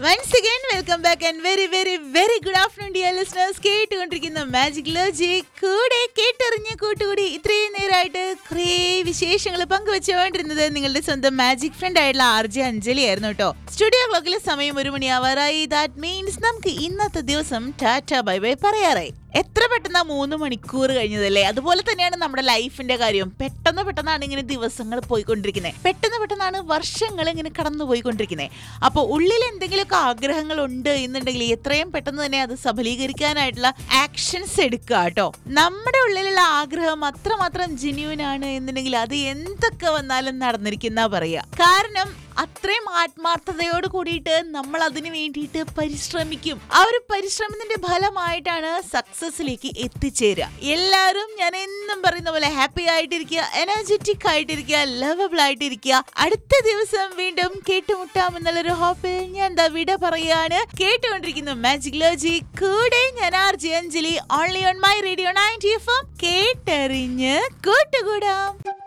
once again welcome back and very very very good afternoon dear listeners കേട്ടുകൊണ്ടിരിക്കുന്ന magic ലോജി കൂടെ കേട്ടറിഞ്ഞ കൂട്ടുകൂടി ഇത്രയും നേരമായിട്ട് കുറേ വിശേഷങ്ങൾ പങ്കുവെച്ചുകൊണ്ടിരുന്നത് നിങ്ങളുടെ സ്വന്തം മാജിക് ഫ്രണ്ട് ആയിട്ടുള്ള ആർ ജെ അഞ്ജലി ആയിരുന്നു കേട്ടോ സ്റ്റുഡിയോ ക്ലോക്കിലെ സമയം ഒരു മണിയാവാറായി ദാറ്റ് മീൻസ് നമുക്ക് ഇന്നത്തെ ദിവസം ടാറ്റ ബൈ ബൈ പറയാറായി എത്ര പെട്ടെന്ന് മൂന്ന് മണിക്കൂർ കഴിഞ്ഞതല്ലേ അതുപോലെ തന്നെയാണ് നമ്മുടെ ലൈഫിന്റെ കാര്യം പെട്ടെന്ന് പെട്ടെന്നാണ് ഇങ്ങനെ ദിവസങ്ങൾ പോയിക്കൊണ്ടിരിക്കുന്നത് പെട്ടെന്ന് പെട്ടെന്നാണ് വർഷങ്ങൾ ഇങ്ങനെ കടന്നു പോയിക്കൊണ്ടിരിക്കുന്നത് അപ്പോൾ ഉള്ളിൽ എന്തെങ്കിലുമൊക്കെ ആഗ്രഹങ്ങൾ ഉണ്ട് എന്നുണ്ടെങ്കിൽ എത്രയും പെട്ടെന്ന് തന്നെ അത് സഫലീകരിക്കാനായിട്ടുള്ള ആക്ഷൻസ് എടുക്കുക കേട്ടോ നമ്മുടെ ഉള്ളിലുള്ള ആഗ്രഹം അത്രമാത്രം ജെന്യൂൻ ആണ് എന്നുണ്ടെങ്കിൽ അത് എന്തൊക്കെ വന്നാലും നടന്നിരിക്കുന്ന പറയാ കാരണം അത്രയും ആത്മാർത്ഥതയോട് കൂടിയിട്ട് നമ്മൾ അതിനു വേണ്ടിയിട്ട് പരിശ്രമിക്കും ആ ഒരു പരിശ്രമത്തിന്റെ ഫലമായിട്ടാണ് സക്സസിലേക്ക് എത്തിച്ചേരുക എല്ലാവരും ഞാൻ എന്നും പറയുന്ന പോലെ ഹാപ്പി ആയിട്ടിരിക്കുക എനർജറ്റിക് ആയിട്ടിരിക്കുക ലവബിൾ ആയിട്ടിരിക്കുക അടുത്ത ദിവസം വീണ്ടും കേട്ടുമുട്ടാം എന്നുള്ളൊരു ഹോപ്പിൽ ഞാൻ എന്താ വിട പറയാണ് കേട്ടുകൊണ്ടിരിക്കുന്നു മാജിക് ലോജി കൂടെ ഞാൻ R J Anjali only on my radio ninety F കേട്ടറിഞ്ഞ് കൂട്ടുകൂടാം